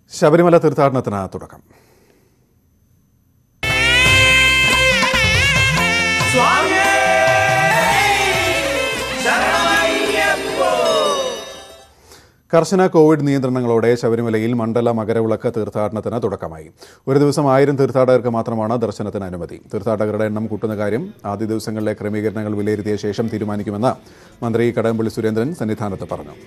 ശബരിമല തീർത്ഥാടനത്തിന് തുടക്കം കർശന കോവിഡ് നിയന്ത്രണങ്ങളോടെ ശബരിമലയിൽ മണ്ഡല മകരവിളക്ക് തീർത്ഥാടനത്തിന് തുടക്കമായി ഒരു ദിവസം ആയിരം തീർത്ഥാടകർക്ക് മാത്രമാണ് ദർശനത്തിന് അനുമതി തീർത്ഥാടകരുടെ എണ്ണം കൂട്ടുന്ന കാര്യം ആദ്യ ദിവസങ്ങളിലെ ക്രമീകരണങ്ങൾ വിലയിരുത്തിയ ശേഷം തീരുമാനിക്കുമെന്ന് മന്ത്രി കടകംപള്ളി സുരേന്ദ്രൻ സന്നിധാനത്ത് പറഞ്ഞു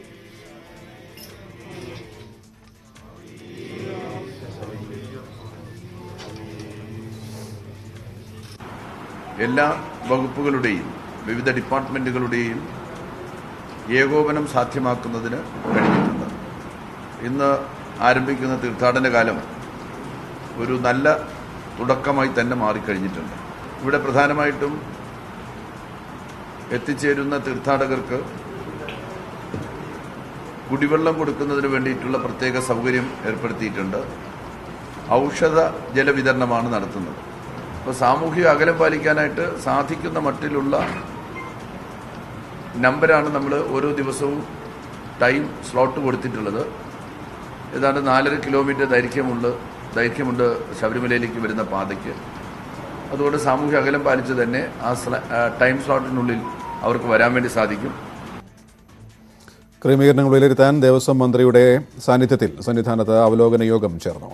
എല്ലാ വകുപ്പുകളുടെയും വിവിധ ഡിപ്പാർട്ട്മെൻറ്റുകളുടെയും ഏകോപനം സാധ്യമാക്കുന്നതിന് കഴിഞ്ഞിട്ടുണ്ട് ഇന്ന് ആരംഭിക്കുന്ന തീർത്ഥാടന കാലം ഒരു നല്ല തുടക്കമായി തന്നെ മാറിക്കഴിഞ്ഞിട്ടുണ്ട് ഇവിടെ പ്രധാനമായിട്ടും എത്തിച്ചേരുന്ന തീർത്ഥാടകർക്ക് കുടിവെള്ളം കൊടുക്കുന്നതിന് വേണ്ടിയിട്ടുള്ള പ്രത്യേക സൗകര്യം ഏർപ്പെടുത്തിയിട്ടുണ്ട് ഔഷധ ജലവിതരണമാണ് നടത്തുന്നത് അപ്പോൾ സാമൂഹിക അകലം പാലിക്കാനായിട്ട് സാധിക്കുന്ന മട്ടിലുള്ള നമ്പരാണ് നമ്മൾ ഓരോ ദിവസവും ടൈം സ്ലോട്ട് കൊടുത്തിട്ടുള്ളത് ഏതാണ്ട് നാലര കിലോമീറ്റർ ദൈർഘ്യമുള്ള ദൈർഘ്യമുണ്ട് ശബരിമലയിലേക്ക് വരുന്ന പാതയ്ക്ക് അതുകൊണ്ട് സാമൂഹിക അകലം പാലിച്ച് തന്നെ ആ സ്ല- ആ ടൈം സ്ലോട്ടിനുള്ളിൽ അവർക്ക് വരാൻ വേണ്ടി സാധിക്കും ക്രമീകരണങ്ങൾ വിലയിരുത്താൻ ദേവസ്വം മന്ത്രിയുടെ സാന്നിധ്യത്തിൽ സന്നിധാനത്ത് അവലോകന യോഗം ചേർന്നു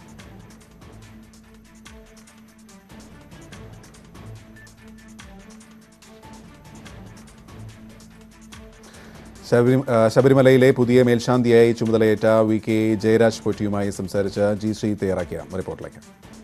ശബരി ആ, ശബരിമലയിലെ പുതിയ മേൽശാന്തിയായി ചുമതലയേറ്റ വി കെ ജയരാജ് പൊറ്റിയുമായി സംസാരിച്ച ജി ശ്രീ തയ്യാറാക്കിയ റിപ്പോർട്ടിലേക്ക്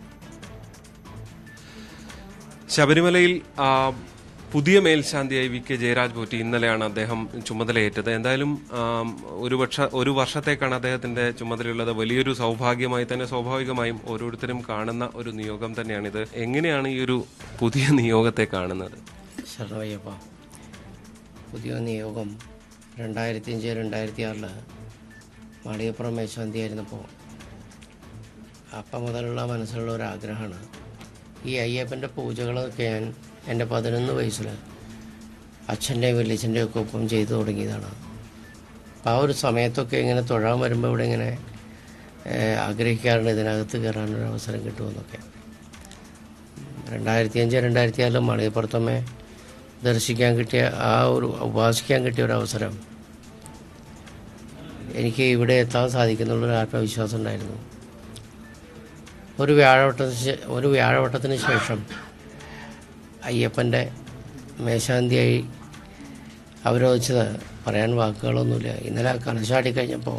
ശബരിമലയിൽ ആ, പുതിയ മേൽശാന്തിയായി വി കെ ജയരാജ് പോറ്റി ഇന്നലെയാണ് അദ്ദേഹം ചുമതലയേറ്റത് എന്തായാലും ആം, ഒരു വർഷ ഒരു വർഷത്തേക്കാണ് അദ്ദേഹത്തിന്റെ ചുമതലയുള്ളത് വലിയൊരു സൗഭാഗ്യമായി തന്നെ സ്വാഭാവികമായും ഓരോരുത്തരും കാണുന്ന ഒരു നിയോഗം തന്നെയാണിത് എങ്ങനെയാണ് ഈ ഒരു പുതിയ നിയോഗത്തെ കാണുന്നത് ശരണയ്യപ്പ പുതിയ നിയോഗം രണ്ടായിരത്തി അഞ്ച് രണ്ടായിരത്തി ആറില് മാളികപ്പുറം മേശാന്തി ആയിരുന്നപ്പോൾ അപ്പം മുതലുള്ള മനസ്സിലുള്ള ഒരു ആഗ്രഹമാണ് ഈ അയ്യപ്പൻ്റെ പൂജകളൊക്കെ ഞാൻ എൻ്റെ പതിനൊന്ന് വയസ്സിൽ അച്ഛൻ്റെയും വലിയച്ഛൻ്റെയും ഒക്കെ ഒപ്പം ചെയ്തു തുടങ്ങിയതാണ് അപ്പം ആ ഒരു സമയത്തൊക്കെ ഇങ്ങനെ തൊഴാൻ വരുമ്പോൾ ഇവിടെ ഇങ്ങനെ ഏഹ്, ആഗ്രഹിക്കാറുണ്ട് ഇതിനകത്ത് കയറാനൊരു അവസരം കിട്ടുമെന്നൊക്കെ രണ്ടായിരത്തി അഞ്ച് രണ്ടായിരത്തി ആറിലും മണിയപ്പുറത്തമ്മേ ദർശിക്കാൻ കിട്ടിയ ആ ഒരു ഉപാസിക്കാൻ കിട്ടിയ ഒരു അവസരം എനിക്ക് ഇവിടെ എത്താൻ സാധിക്കുന്നുള്ളൊരു ആത്മവിശ്വാസം ഉണ്ടായിരുന്നു ഒരു വ്യാഴവട്ടത്തിന് ശേ- ഒരു വ്യാഴവട്ടത്തിന് ശേഷം അയ്യപ്പൻ്റെ മേശാന്തിയായി അവരോധിച്ചത് പറയാൻ വാക്കുകളൊന്നുമില്ല ഇന്നലെ കണശാടി കഴിഞ്ഞപ്പോൾ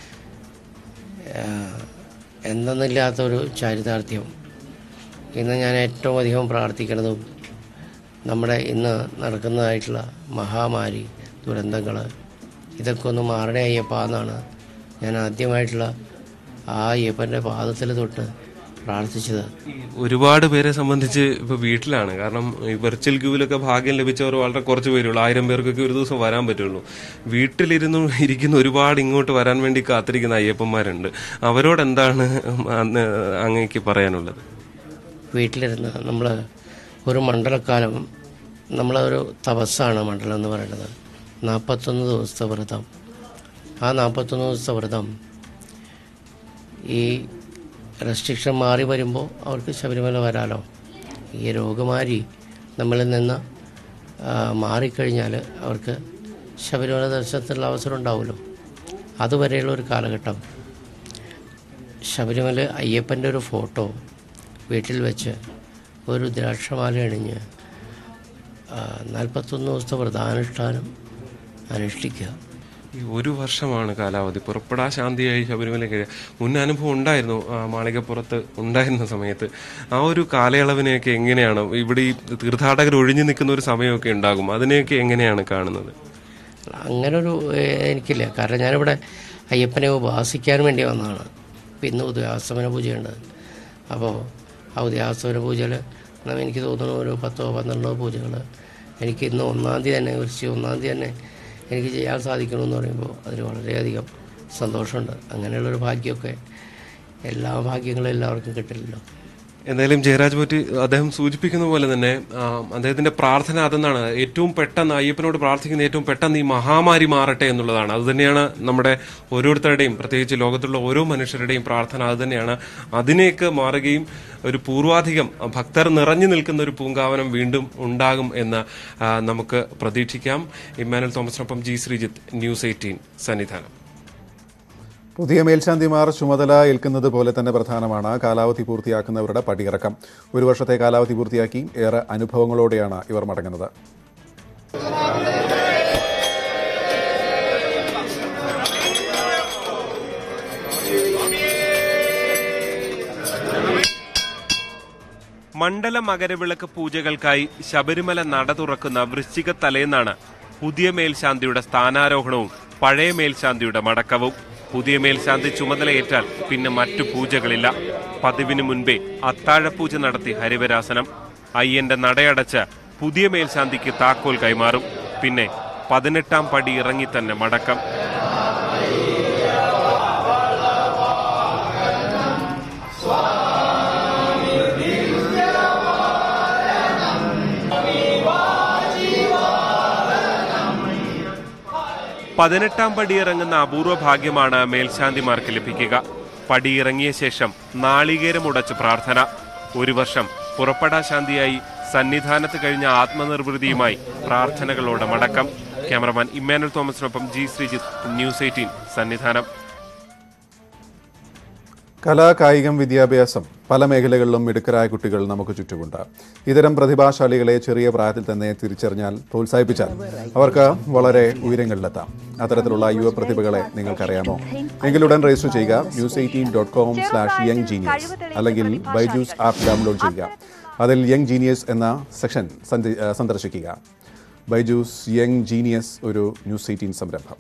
എന്തെന്നില്ലാത്തൊരു ചാരിതാർത്ഥ്യം ഇന്ന് ഞാൻ ഏറ്റവും അധികം പ്രാർത്ഥിക്കുന്നതും നമ്മുടെ ഇന്ന് നടക്കുന്നതായിട്ടുള്ള മഹാമാരി ദുരന്തങ്ങൾ ഇതൊക്കെ ഒന്ന് മാറണേ അയ്യപ്പ എന്നാണ് ഞാൻ ആദ്യമായിട്ടുള്ള ആ അയ്യപ്പൻ്റെ പാദത്തിൽ തൊട്ട് പ്രാർത്ഥിച്ചത് ഒരുപാട് പേരെ സംബന്ധിച്ച് ഇപ്പൊ വീട്ടിലാണ് കാരണം ഈ വെർച്വൽ ക്യൂവിലൊക്കെ ഭാഗ്യം ലഭിച്ചവർ വളരെ കുറച്ച് പേരുള്ളൂ ആയിരം പേർക്കൊക്കെ ഒരു ദിവസം വരാൻ പറ്റുള്ളൂ വീട്ടിലിരുന്ന് ഇരിക്കുന്ന ഒരുപാട് ഇങ്ങോട്ട് വരാൻ വേണ്ടി കാത്തിരിക്കുന്ന അയ്യപ്പന്മാരുണ്ട് അവരോട് എന്താണ് അന്ന് അങ്ങേക്ക് പറയാനുള്ളത് വീട്ടിലിരുന്ന് നമ്മൾ ഒരു മണ്ഡലക്കാലം നമ്മളൊരു തപസ്സാണ് മണ്ഡലം എന്ന് പറയുന്നത് നാൽപ്പത്തൊന്ന് ദിവസത്തെ വ്രതം ആ നാൽപ്പത്തൊന്ന് ദിവസത്തെ വ്രതം ഈ റെസ്ട്രിക്ഷൻ മാറി വരുമ്പോൾ അവർക്ക് ശബരിമല വരാലോ ഈ രോഗമാരി നമ്മളിൽ നിന്ന് ആ, മാറിക്കഴിഞ്ഞാൽ അവർക്ക് ശബരിമല ദർശനത്തിനുള്ള അവസരം ഉണ്ടാവുമല്ലോ അതുവരെയുള്ള ഒരു കാലഘട്ടം ശബരിമല അയ്യപ്പൻ്റെ ഒരു ഫോട്ടോ വീട്ടിൽ വെച്ച് ഒരു ദ്രാക്ഷമാല അണിഞ്ഞ് ആ, നാൽപ്പത്തൊന്ന് ദിവസത്തെ വ്രതാനുഷ്ഠാനം അനുഷ്ഠിക്കുക ഈ ഒരു വർഷമാണ് കാലാവധി പുറപ്പെടാ ശാന്തിയായി ശബരിമലയ്ക്ക് മുൻ അനുഭവം ഉണ്ടായിരുന്നു ആ, മാളികപ്പുറത്ത് ഉണ്ടായിരുന്ന സമയത്ത് ആ ഒരു കാലയളവിനെയൊക്കെ എങ്ങനെയാണ് ഇവിടെ ഈ തീർത്ഥാടകർ ഒഴിഞ്ഞു നിൽക്കുന്ന ഒരു സമയമൊക്കെ ഉണ്ടാകും അതിനെയൊക്കെ എങ്ങനെയാണ് കാണുന്നത് അങ്ങനെ ഒരു എനിക്കില്ല കാരണം ഞാനിവിടെ അയ്യപ്പനെ ഉപാസിക്കാൻ വേണ്ടി വന്നതാണ് ഇപ്പം ഇന്ന് ഉദയാസ്തമന പൂജയുണ്ട് അപ്പോൾ ആ ഉദയാസ്തമന പൂജയിൽ എനിക്ക് തോന്നുന്നു ഒരു പത്തോ പന്ത്രണ്ടോ പൂജകൾ എനിക്ക് ഇന്ന് ഒന്നാം തീയതി തന്നെ വൃശ്ചി ഒന്നാം തീയതി തന്നെ എനിക്ക് ചെയ്യാൻ സാധിക്കണമെന്ന് പറയുമ്പോൾ അതിന് വളരെയധികം സന്തോഷമുണ്ട് അങ്ങനെയുള്ളൊരു ഭാഗ്യമൊക്കെ എല്ലാ ഭാഗ്യങ്ങളും എല്ലാവർക്കും കിട്ടില്ലല്ലോ എന്തായാലും ജയരാജ് പോറ്റി അദ്ദേഹം സൂചിപ്പിക്കുന്ന പോലെ തന്നെ ആ, അദ്ദേഹത്തിന്റെ പ്രാർത്ഥന അതെന്നാണ് ഏറ്റവും പെട്ടെന്ന് അയ്യപ്പനോട് പ്രാർത്ഥിക്കുന്ന ഏറ്റവും പെട്ടെന്ന് ഈ മഹാമാരി മാറട്ടെ എന്നുള്ളതാണ് അത് തന്നെയാണ് നമ്മുടെ ഓരോരുത്തരുടെയും പ്രത്യേകിച്ച് ലോകത്തുള്ള ഓരോ മനുഷ്യരുടെയും പ്രാർത്ഥന അത് തന്നെയാണ് അതിനെയൊക്കെ മാറുകയും ഒരു പൂർവാധികം ഭക്തർ നിറഞ്ഞു നിൽക്കുന്ന ഒരു പൂങ്കാവനം വീണ്ടും ഉണ്ടാകും എന്ന് ആ, നമുക്ക് പ്രതീക്ഷിക്കാം ഇമ്മാനുൽ തോമസിനൊപ്പം G Sreejith news eighteen Sannidhanam പുതിയ മേൽശാന്തിമാർ ചുമതല ഏൽക്കുന്നത് പോലെ തന്നെ പ്രധാനമാണ് കാലാവധി പൂർത്തിയാക്കുന്നവരുടെ പടിയിറക്കം ഒരു വർഷത്തെ കാലാവധി പൂർത്തിയാക്കി ഏറെ അനുഭവങ്ങളോടെയാണ് ഇവർ മടങ്ങുന്നത് മണ്ഡല മകരവിളക്ക് പൂജകൾക്കായി ശബരിമല നട തുറക്കുന്ന വൃശ്ചിക തലേന്നാണ് പുതിയ മേൽശാന്തിയുടെ സ്ഥാനാരോഹണവും പഴയ മേൽശാന്തിയുടെ മടക്കവും പുതിയ മേൽശാന്തി ചുമതലയേറ്റാൽ പിന്നെ മറ്റു പൂജകളില്ല പതിവിന് മുൻപേ അത്താഴപൂജ നടത്തി ഹരിവരാസനം അയ്യന്റെ നടയടച്ച് പുതിയ മേൽശാന്തിക്ക് താക്കോൽ കൈമാറും പിന്നെ പതിനെട്ടാം പടി ഇറങ്ങി തന്നെ മടക്കം പതിനെട്ടാം പടിയിറങ്ങുന്ന അപൂർവ ഭാഗ്യമാണ് മേൽശാന്തിമാർക്ക് ലഭിക്കുക പടിയിറങ്ങിയ ശേഷം നാളികേരമുടച്ച് പ്രാർത്ഥന ഒരു വർഷം പുറപ്പെടാ ശാന്തിയായി സന്നിധാനത്ത് കഴിഞ്ഞ ആത്മനിർവൃതിയുമായി പ്രാർത്ഥനകളോടെ മടക്കം ക്യാമറമാൻ ഇമ്മാനുൽ തോമസിനൊപ്പം G Sreejith news eighteen Sannidhanam കലാ കായികം വിദ്യാഭ്യാസം പല മേഖലകളിലും മിടുക്കരായ കുട്ടികൾ നമുക്ക് ചുറ്റുമുണ്ട് ഇത്തരം പ്രതിഭാശാലികളെ ചെറിയ പ്രായത്തിൽ തന്നെ തിരിച്ചറിഞ്ഞാൽ പ്രോത്സാഹിപ്പിച്ചാൽ അവർക്ക് വളരെ ഉയരങ്ങളിലെത്താം അത്തരത്തിലുള്ള യുവ പ്രതിഭകളെ നിങ്ങൾക്കറിയാമോ എങ്കിലുടൻ രജിസ്റ്റർ ചെയ്യുക news eighteen dot com slash young genius അല്ലെങ്കിൽ ബൈജൂസ് ആപ്പ് ഡൗൺലോഡ് ചെയ്യുക അതിൽ യങ് ജീനിയസ് എന്ന സെക്ഷൻ സന്ദ- ഏഹ് സന്ദർശിക്കുക ബൈജൂസ് യങ് ജീനിയസ് ഒരു ന്യൂസ് എയ്റ്റീൻ സംരംഭം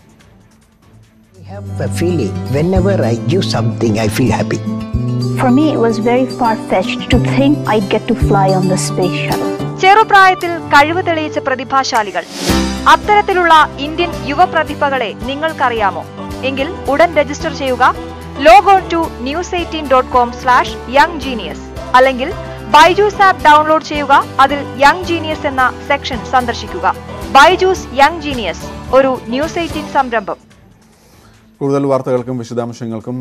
I have a feeling whenever I give something, I feel happy. For me, it was very far fetched to think I'd get to fly on the space shuttle. ചെറുപ്രായത്തിൽ കഴിവ് തെളിയിച്ച പ്രതിഭാശാലികൾ അത്തരത്തിലുള്ള Indian യുവ പ്രതിഭകളെ നിങ്ങൾക്കറിയാമോ എങ്കിൽ ഉടൻ രജിസ്റ്റർ ചെയ്യുക log on to news eighteen dot com slash young genius അല്ലെങ്കിൽ ബൈജൂസ് ആപ്പ് ഡൗൺലോഡ് ചെയ്യുക അതിൽ യങ് ജീനിയസ് എന്ന സെക്ഷൻ സന്ദർശിക്കുക ബൈജൂസ് യങ് ജീനിയസ് ഒരു ന്യൂസ് എയ്റ്റീൻ സംരംഭം കൂടുതൽ വാർത്തകൾക്കും വിശദാംശങ്ങൾക്കും